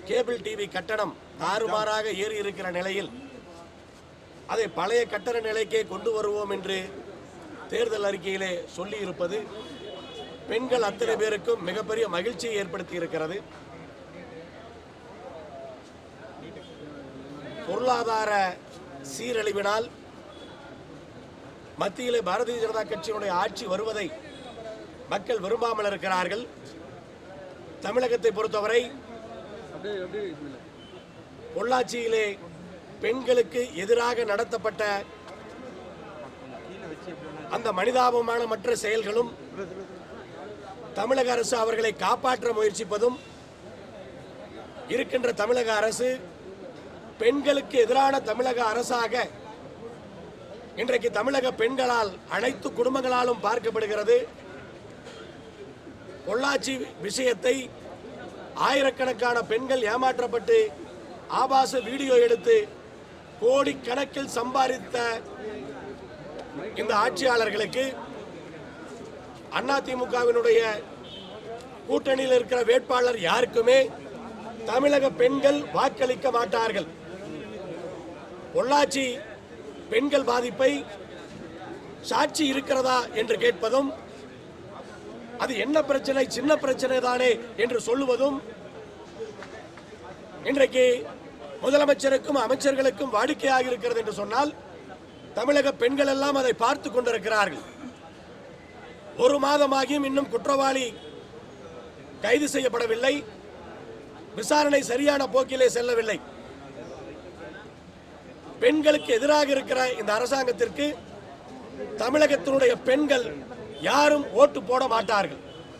cable TV கட்டணம் தாறுமாறாக ஏறி இருக்கிற நிலையில் அதை பழைய கட்டண நிலைக்கே கொண்டு வருவோம் என்று தேர்தல் அறிக்கையிலே சொல்லி இருப்பது பெண்கள் அத்தனை பேருக்கும் மிகப்பெரிய மகிழ்ச்சியை ஏற்படுத்தி இருக்கிறது பொருளாதார சீரழிவினால் மத்தியிலே பாரதிய ஜனதா கட்சியினுடைய ஆட்சி வருவதை மக்கள் விரும்பாமல் இருக்கிறார்கள் தமிழகத்தை பொறுத்தவரை பொள்ளாச்சியிலே பெண்களுக்கு எதிராக நடத்தப்பட்ட அந்த மனிதாபமான மற்ற செயல்களும் தமிழக அரசு அவர்களை காப்பாற்ற முயற்சிப்பதும் இருக்கின்ற தமிழக அரசு பெண்களுக்கு எதிரான தமிழக அரசாக இன்றைக்கு தமிழக பெண்களால் அனைத்து குடும்பங்களாலும் பார்க்கப்படுகிறது பொள்ளாச்சி விஷயத்தை ஆயிரக்கணக்கான பெண்கள் ஏமாற்றப்பட்டு ஆபாச வீடியோ எடுத்து கோடிக்கணக்கில் சம்பாதித்த இந்த ஆட்சியாளர்களுக்கு அதிமுகவினுடைய கூட்டணியில் இருக்கிற வேட்பாளர் யாருக்குமே தமிழக பெண்கள் வாக்களிக்க மாட்டார்கள் பொள்ளாச்சி பெண்கள் பாதிப்பை சாட்சி இருக்கிறதா என்று கேட்பதும் அது என்ன பிரச்சனை சின்ன பிரச்சனை தானே என்று சொல்லுவதும் இன்றைக்கு முதலமைச்சருக்கும் அமைச்சர்களுக்கும் வாடிக்கையாக இருக்கிறது என்று சொன்னால் தமிழக பெண்கள் எல்லாம் அதை பார்த்து கொண்டிருக்கிறார்கள் ஒரு மாதமாகியும் இன்னும் குற்றவாளி கைது செய்யப்படவில்லை விசாரணை சரியான போக்கிலே செல்லவில்லை பெண்களுக்கு எதிராக இருக்கிற இந்த அரசாங்கத்திற்கு தமிழகத்தினுடைய பெண்கள் யாரும் ஓட்டு போட மாட்டார்கள்